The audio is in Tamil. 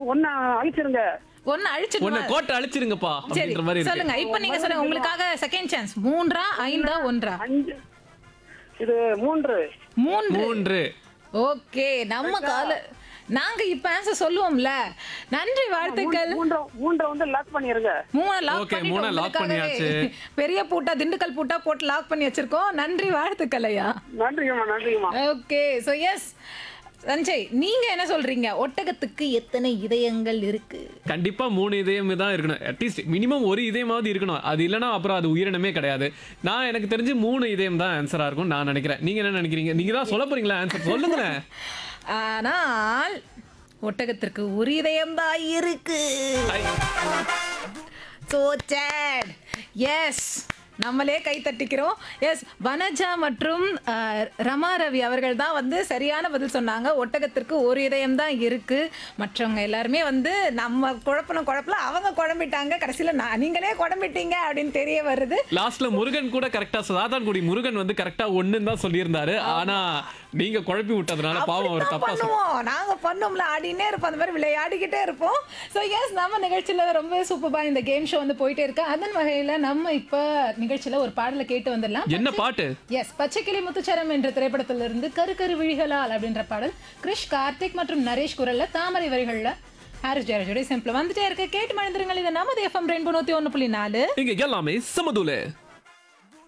ஒன்னு அழிச்சிருங்க ஒன்னு உன்னை அழிச்சிட்டு கோட்டை அழிச்சிருங்கப்பா சரி அப்படின்ற மாதிரி இருக்கு சொல்லுங்க இப்ப நீங்க சொல்லுங்க உங்களுக்காக செகண்ட் சான்ஸ் மூன்றா ஐந்தா ஒன்றா அஞ்சு இது மூன்று மூன்று மூன்று ஓகே நம்ம கால நாங்க இப்ப ஆன்சர் சொல்லுவோம்ல நன்றி வாழ்த்துக்கள் மூன்று மூன்றை வந்து லாக் பண்ணிருங்க மூணு லாக் Okay, பண்ணிட்டோம் மூணை lock உங்களுக்காகவே. பண்ணியாச்சு. பெரிய பூட்டா திண்டுக்கல் பூட்டா போட்டு லாக் பண்ணி வச்சிருக்கோம் நன்றி வாழ்த்துக்கள் ஐயா நன்றிங்கம்மா நன்றிங்கம்மா ஓகே சோ எஸ் சஞ்சய் நீங்க என்ன சொல்றீங்க ஒட்டகத்துக்கு எத்தனை இதயங்கள் இருக்கு கண்டிப்பா மூணு இதயம் தான் இருக்கணும் அட்லீஸ்ட் மினிமம் ஒரு இதயமாவது இருக்கணும் அது இல்லைன்னா அப்புறம் அது உயிரினமே கிடையாது நான் எனக்கு தெரிஞ்சு மூணு இதயம் தான் ஆன்சரா இருக்கும் நான் நினைக்கிறேன் நீங்க என்ன நினைக்கிறீங்க நீங்க தான் சொல்ல போறீங்களா ஆன்சர் சொல்லுங்களேன் ஆனால் ஒட்டகத்திற்கு ஒரு இதயம் தான் இருக்கு சோ சேட் எஸ் நம்மளே கை தட்டிக்கிறோம் எஸ் வனஜா மற்றும் அஹ், ரமா ரவி அவர்கள் தான் வந்து சரியான பதில் சொன்னாங்க ஒட்டகத்திற்கு ஒரு இதயம் தான் இருக்கு மற்றவங்க எல்லாருமே வந்து நம்ம குழப்பணும் குழப்பல அவங்க குழம்பிட்டாங்க கடைசியில் நான் நீங்களே குழம்பிட்டீங்க அப்படின்னு தெரிய வருது லாஸ்ட்ல முருகன் கூட கரெக்டா சாதான்குடி முருகன் வந்து கரெக்டா ஒண்ணுன்னு தான் சொல்லியிருந்தாரு ஆனா நீங்க குழப்பி விட்டதுனால பாவம் அவர் அப்படித்தான் தப்பா சொல் பண்ணுவோம் நாங்க பண்ணோம்ல ஆடினே இருப்போம் அந்த மாதிரி விளையாடிக்கிட்டே இருப்போம் ஸோ எஸ் நம்ம நிகழ்ச்சியில ரொம்ப சூப்பரா இந்த கேம் ஷோ வந்து போயிட்டே இருக்கு அதன் வகையில நம்ம இப்ப நிகழ்ச்சியில ஒரு பாடலை கேட்டு வந்துடலாம் என்ன பாட்டு எஸ் பச்சைக்கிளி முத்துச்சரம் என்ற திரைப்படத்திலிருந்து கரு கரு விழிகளால் அப்படின்ற பாடல் கிரிஷ் கார்த்திக் மற்றும் நரேஷ் குரல்ல தாமரை வரிகள்ல ஹாரிஸ் ஜெயராஜோட சிம்பிள் வந்துட்டே இருக்கு கேட்டு மழுந்துருங்கள் இது நமது எஃப்எம் ரெயின்போ நூத்தி ஒன்று புள்ளி நாலு இங்க எல்லாமே சமதுல